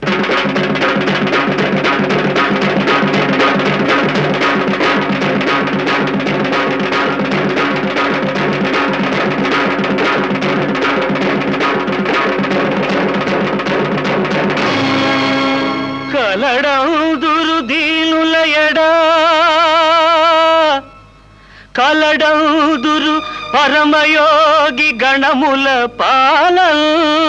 కలడందురు దీనుల ఎడా కలడందురు పరమయోగి గణముల పాలల్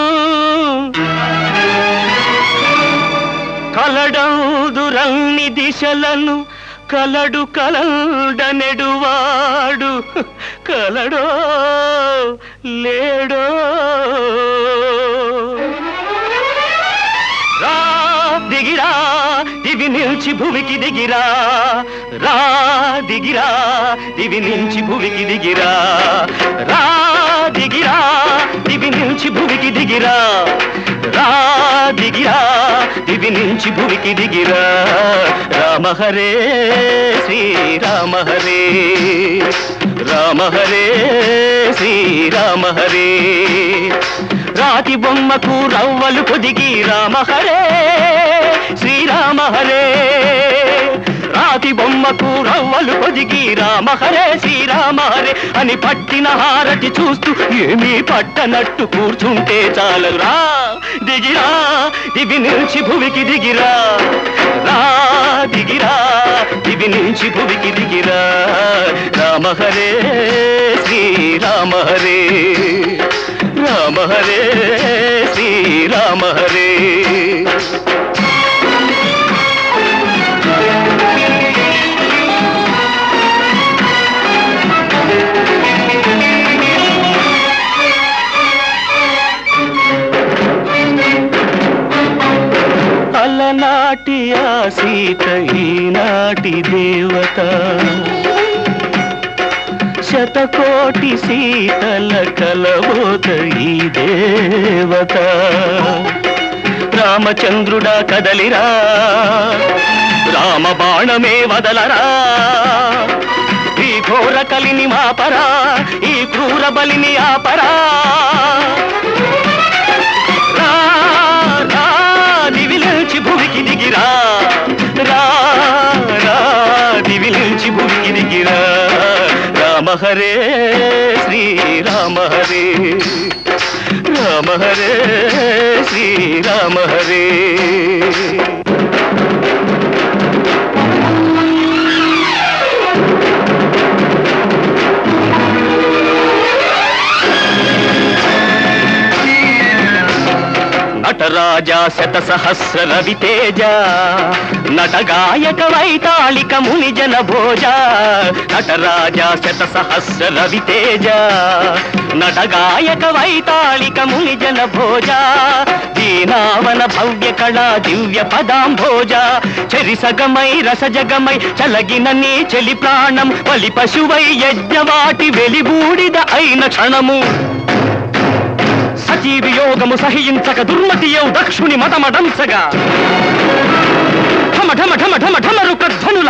కలడందురన్ని దిశలను కలడు కలడనెడువాడు కలడో లేడో రా దిగిరా దివి నిలిచి భూమికి దిగిరా రా దిగిరా దివి నిలిచి భూమికి దిగిరా రా దిగిరా దివి నిలిచి భూమికి దిగిరా రా దిగిరా దివి నుంచి భూమికి దిగిరా రామ హరే శ్రీరామ హరే రామ హరే శ్రీరామ హరే రాతి బొమ్మకు రవ్వలు పొదిగి రామ హరే శ్రీరామ హరే రాతి బొమ్మకు రవ్వలు పొదిగి రామ హరే శ్రీరామ హరే అని పట్టిన హారతి చూస్తూ ఏమీ పట్టనట్టు కూర్చుంటే చాలరా దిగిరా దివి నుంచి భువికి దిగిరా రా దిగిరా దివి నుంచి భువికి దిగిరా రామ హరే శ్రీరామ హరే రామ హరే శ్రీరామ హరే అలనాటి ఆ సీత ఈనాటి దేవత శతకోటి సీతల కలబోత ఈ దేవత రామచంద్రుడా కదలిరా రామ బాణమే వదలరా ఈ ఘోర కలిని మాపరా ఈ క్రూర బలిని ఆపరా రా రా దివిలించి భూమికి దిగిరా రా రా దివిలించి భూమికి దిగిరా రామ హరే శ్రీరామ హరే రామ హరే శ్రీరామ హరే నటరాజా శత సహస్ర రవితేజ నటగాయక వైతాళిక ముని జన భోజ నటరాజా శత సహస్ర రవితేజ నటగాయక వైతాళిక ముని జన భోజ దీనావన భవ్య కళా దివ్య పదాంభోజ చెరిసగమై రసజగమై చలగిన నీ చెలి ప్రాణం బలి పశువై యజ్ఞవాటి వెలిబూడిద అయిన క్షణము సజీవి యోగము సహించక దుర్మతియౌ దక్షుని మతమడంసగా ఢమ ఢమ ఢమ ఢమ ఢమరు కధ్వనుల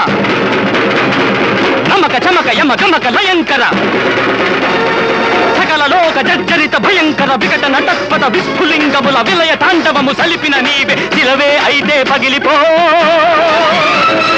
నమక చమక యమ గమక లయంకర సకల లోక జర్జరిత భయంకర వికట నటస్పద విస్ఫులింగముల విలయ తాండవము సలిపిన నీవే శిలవే అయితే పగిలిపో